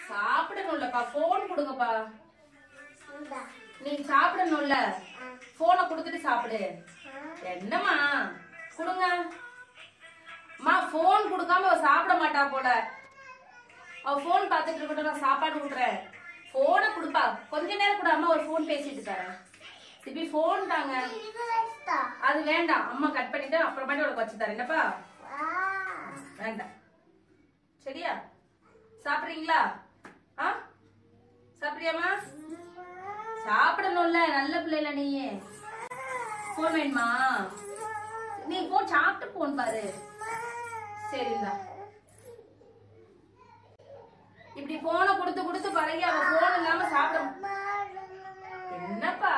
சாப்பிடணும்லப்பா phone கொடுங்கப்பா இந்தா. நீ சாப்பிடணும்ல ஆ. போனை கொடுத்துட்டு சாப்பிடு ஆ. என்னம்மா கொடுங்க அம்மா ஃபோன் கொடுக்காம அவ சாப்பிட மாட்டா போல அவ ஃபோன் பார்த்துட்டு இருக்கட்டும் நான் சாப்பாடு கொடுக்குறேன் ஃபோனை கொடுப்பா கொஞ்ச நேரம் கூட அம்மா ஒரு ஃபோன் பேசிட்டு தரேன் சிபி ஃபோன் தாங்க இது வச்சுட்டா. அது வேண்டாம் அம்மா கட் பண்ணிட்டு அப்புறமாட்டி உனக்கு வச்சு தரேன் என்னப்பா ஆ. வேண்டாம் சரியா சாப்பிடுறீங்களா ஆ சாப்பிடுறியாம்மா சாப்பிடணும்ல நல்ல பிள்ளைல நீ போன் வேணுமா நீ போன் சாப்பிட்டு போன் பாரு சரிங்களா இப்படி போனை கொடுத்து கொடுத்து பழகி அவ போன் இல்லாம சாப்பிட என்னப்பா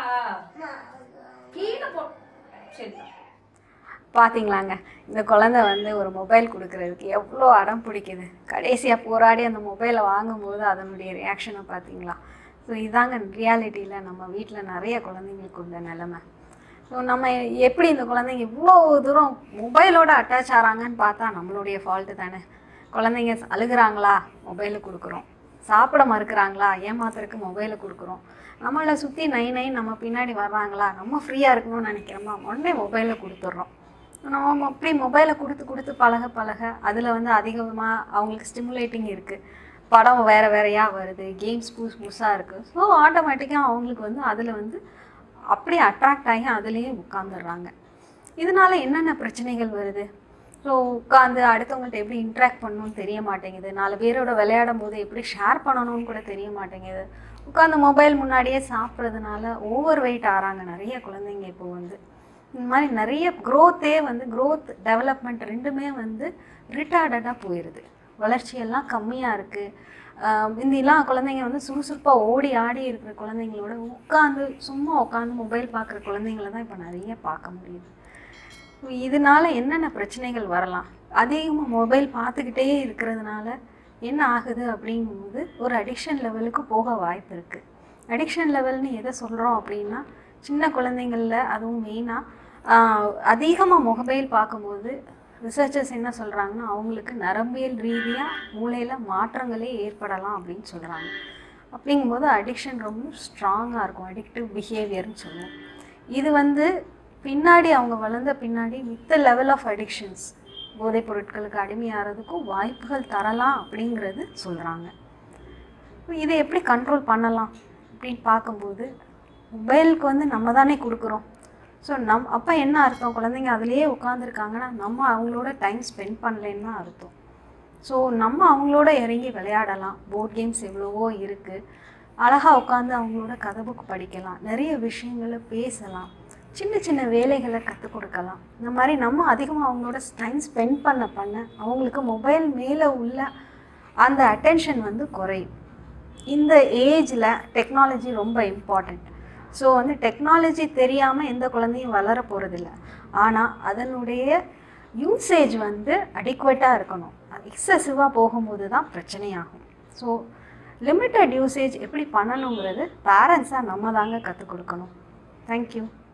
கீழே போ சரிப்பா பார்த்தீங்களாங்க இந்த குழந்தை வந்து ஒரு மொபைல் கொடுக்கறதுக்கு எவ்வளோ அடம் பிடிக்குது கடைசியாக போராடி அந்த மொபைலை வாங்கும்போது அதனுடைய ரியாக்ஷனை பார்த்தீங்களா ஸோ இதாங்க ரியாலிட்டியில் நம்ம வீட்டில் நிறைய குழந்தைங்களுக்கு உள்ள நிலமை ஸோ நம்ம எப்படி இந்த குழந்தைங்க இவ்வளோ தூரம் மொபைலோட அட்டாச் ஆகிறாங்கன்னு பார்த்தா நம்மளுடைய ஃபால்ட்டு தானே குழந்தைங்க அழுகுறாங்களா மொபைலை கொடுக்குறோம் சாப்பிட மறுக்கிறாங்களா ஏமாத்துறதுக்கு மொபைலை கொடுக்குறோம் நம்மளை சுற்றி நை நை நம்ம பின்னாடி வர்றாங்களா நம்ம ஃப்ரீயாக இருக்கணும்னு நினைக்கிறோமா உடனே மொபைலை கொடுத்துட்றோம் நம்ம அப்படி மொபைலை கொடுத்து கொடுத்து பழக பழக அதில் வந்து அதிகமாக அவங்களுக்கு ஸ்டிமுலேட்டிங் இருக்குது படம் வேறு வேறையாக வருது கேம்ஸ் புதுசு புதுசாக இருக்குது ஸோ ஆட்டோமேட்டிக்காக அவங்களுக்கு வந்து அதில் வந்து அப்படியே அட்ராக்ட் ஆகி அதுலேயே உட்காந்துடுறாங்க இதனால என்னென்ன பிரச்சனைகள் வருது ஸோ உட்காந்து அடுத்தவங்கள்ட்ட எப்படி இன்ட்ராக்ட் பண்ணணும்னு தெரிய மாட்டேங்குது நாலு பேரோட விளையாடும் போது எப்படி ஷேர் பண்ணணும்னு கூட தெரிய மாட்டேங்குது உட்காந்து மொபைல் முன்னாடியே சாப்பிட்றதுனால ஓவர் வெயிட் ஆகிறாங்க நிறைய குழந்தைங்க இப்போ வந்து இந்த மாதிரி நிறைய க்ரோத்தே வந்து க்ரோத் டெவலப்மெண்ட் ரெண்டுமே வந்து ரிட்டார்டடாக போயிடுது வளர்ச்சியெல்லாம் கம்மியாக இருக்குது முந்திலாம் குழந்தைங்க வந்து சுறுசுறுப்பாக ஓடி ஆடி இருக்கிற குழந்தைங்களோட உட்காந்து சும்மா உட்காந்து மொபைல் பார்க்குற குழந்தைங்கள தான் இப்போ நிறைய பார்க்க முடியுது இதனால என்னென்ன பிரச்சனைகள் வரலாம் அதிகமாக மொபைல் பார்த்துக்கிட்டே இருக்கிறதுனால என்ன ஆகுது அப்படிங்கும்போது ஒரு அடிக்ஷன் லெவலுக்கு போக வாய்ப்பு இருக்குது அடிக்ஷன் லெவல்னு எதை சொல்கிறோம் அப்படின்னா சின்ன குழந்தைங்களில் அதுவும் மெயினாக அதிகமாக மொபைல் பார்க்கும்போது ரிசர்ச்சர்ஸ் என்ன சொல்கிறாங்கன்னா அவங்களுக்கு நரம்பியல் ரீதியாக மூளையில் மாற்றங்களே ஏற்படலாம் அப்படின்னு சொல்கிறாங்க அப்படிங்கும்போது அடிக்ஷன் ரொம்ப ஸ்ட்ராங்காக இருக்கும் அடிக்டிவ் பிஹேவியர்னு சொல்லுவோம் இது வந்து பின்னாடி அவங்க வளர்ந்த பின்னாடி மித்த லெவல் ஆஃப் அடிக்ஷன்ஸ் போதைப் பொருட்களுக்கு அடிமையாகிறதுக்கும் வாய்ப்புகள் தரலாம் அப்படிங்கிறது சொல்கிறாங்க இதை எப்படி கண்ட்ரோல் பண்ணலாம் அப்படின்னு பார்க்கும்போது மொபைலுக்கு வந்து நம்ம தானே கொடுக்குறோம் ஸோ நம் அப்போ என்ன அர்த்தம் குழந்தைங்க அதுலேயே உட்காந்துருக்காங்கன்னா நம்ம அவங்களோட டைம் ஸ்பெண்ட் பண்ணலன்னு தான் அர்த்தம் ஸோ நம்ம அவங்களோட இறங்கி விளையாடலாம் போர்ட் கேம்ஸ் எவ்வளவோ இருக்குது அழகாக உட்காந்து அவங்களோட கதை புக் படிக்கலாம் நிறைய விஷயங்களை பேசலாம் சின்ன சின்ன வேலைகளை கற்றுக் கொடுக்கலாம் இந்த மாதிரி நம்ம அதிகமாக அவங்களோட டைம் ஸ்பெண்ட் பண்ண பண்ண அவங்களுக்கு மொபைல் மேலே உள்ள அந்த அட்டென்ஷன் வந்து குறையும் இந்த ஏஜில் டெக்னாலஜி ரொம்ப இம்பார்ட்டண்ட் ஸோ வந்து டெக்னாலஜி தெரியாமல் எந்த குழந்தையும் வளர போகிறதில்ல ஆனால் அதனுடைய யூசேஜ் வந்து அடிக்குவேட்டாக இருக்கணும் எக்ஸசிவாக போகும்போது தான் பிரச்சனையாகும் ஸோ லிமிட்டட் யூசேஜ் எப்படி பண்ணணுங்கிறது பேரண்ட்ஸாக நம்ம தாங்க கற்றுக் கொடுக்கணும் தேங்க்யூ